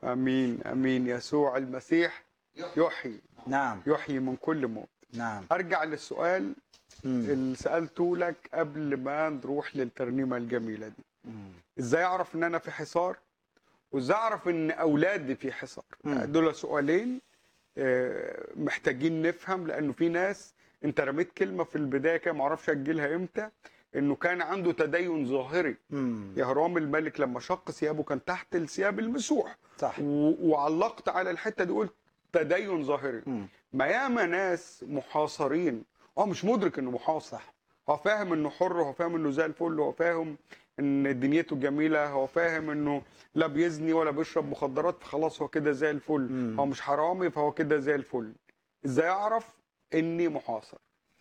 امين امين يسوع المسيح يحيي نعم يحيي من كل موت نعم ارجع للسؤال مم. اللي سالته لك قبل ما نروح للترنيمه الجميله دي مم. ازاي اعرف ان انا في حصار وازاي اعرف ان اولادي في حصار مم. دول سؤالين آه، محتاجين نفهم لانه في ناس انت رميت كلمه في البدايه كده معرفش اجلها امتى انه كان عنده تدين ظاهري مم. يهرام الملك لما شق ثيابه كان تحت الثياب المسوح صح و- وعلقت على الحته دي قلت تدين ظاهري مم. ما ياما ناس محاصرين هو مش مدرك انه محاصر هو فاهم انه حر هو فاهم انه زي الفل هو فاهم ان دنيته جميله هو فاهم انه لا بيزني ولا بيشرب مخدرات فخلاص هو كده زي الفل مم. هو مش حرامي فهو كده زي الفل ازاي اعرف اني محاصر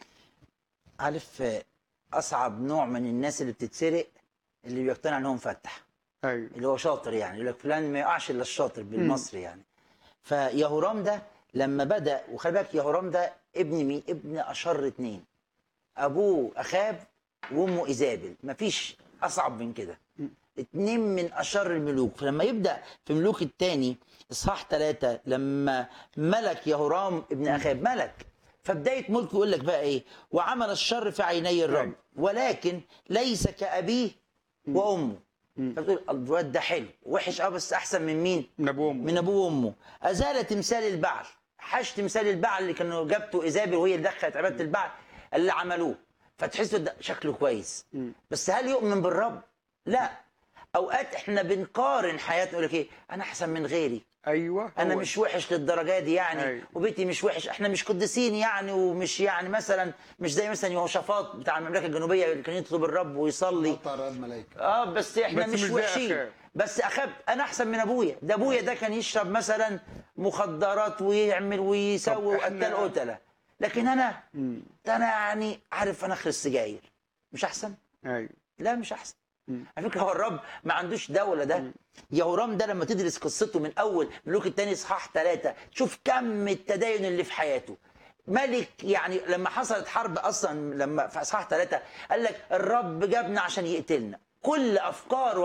عارف آه، اصعب نوع من الناس اللي بتتسرق اللي بيقتنع ان هو مفتح ايوه اللي هو شاطر يعني يقول لك فلان ما يقعش الا الشاطر بالمصري يعني فيهورام ده لما بدا وخلي بالك يهورام ده ابن مين؟ ابن اشر اتنين ابوه اخاب وامه ايزابل مفيش اصعب من كده اتنين من اشر الملوك فلما يبدا في ملوك الثاني اصحاح ثلاثه لما ملك يهورام ابن اخاب ملك فبدايه ملكه يقول لك بقى ايه وعمل الشر في عيني الرب أيوة. ولكن ليس كابيه وامه مم. فبتقول الواد ده حلو وحش اه بس احسن من مين؟ من ابوه وأمه. من ابوه وامه ازال تمثال البعل حش تمثال البعل اللي كانوا جابته ايزابل وهي اللي دخلت عباده البعل اللي عملوه فتحسوا ده شكله كويس مم. بس هل يؤمن بالرب؟ لا اوقات احنا بنقارن حياتنا يقول لك ايه انا احسن من غيري ايوه انا هو مش وحش للدرجه دي يعني أيوة. وبيتي مش وحش احنا مش قديسين يعني ومش يعني مثلا مش زي مثلا يهوشافاط بتاع المملكه الجنوبيه اللي كان يطلب الرب ويصلي مطر الملائكة اه بس احنا بس مش, مش زي وحشين أخاب. بس اخاب انا احسن من ابويا ده ابويا ده كان يشرب مثلا مخدرات ويعمل ويسوي طب إحنا- وقتل قتله لكن انا مم. ده انا يعني عارف انا اخر السجاير مش احسن ايوه لا مش احسن مم. على فكره هو الرب ما عندوش دوله ده يهورام ده لما تدرس قصته من اول ملوك الثاني اصحاح ثلاثه تشوف كم التدين اللي في حياته ملك يعني لما حصلت حرب اصلا لما في اصحاح ثلاثه قال لك الرب جابنا عشان يقتلنا كل افكاره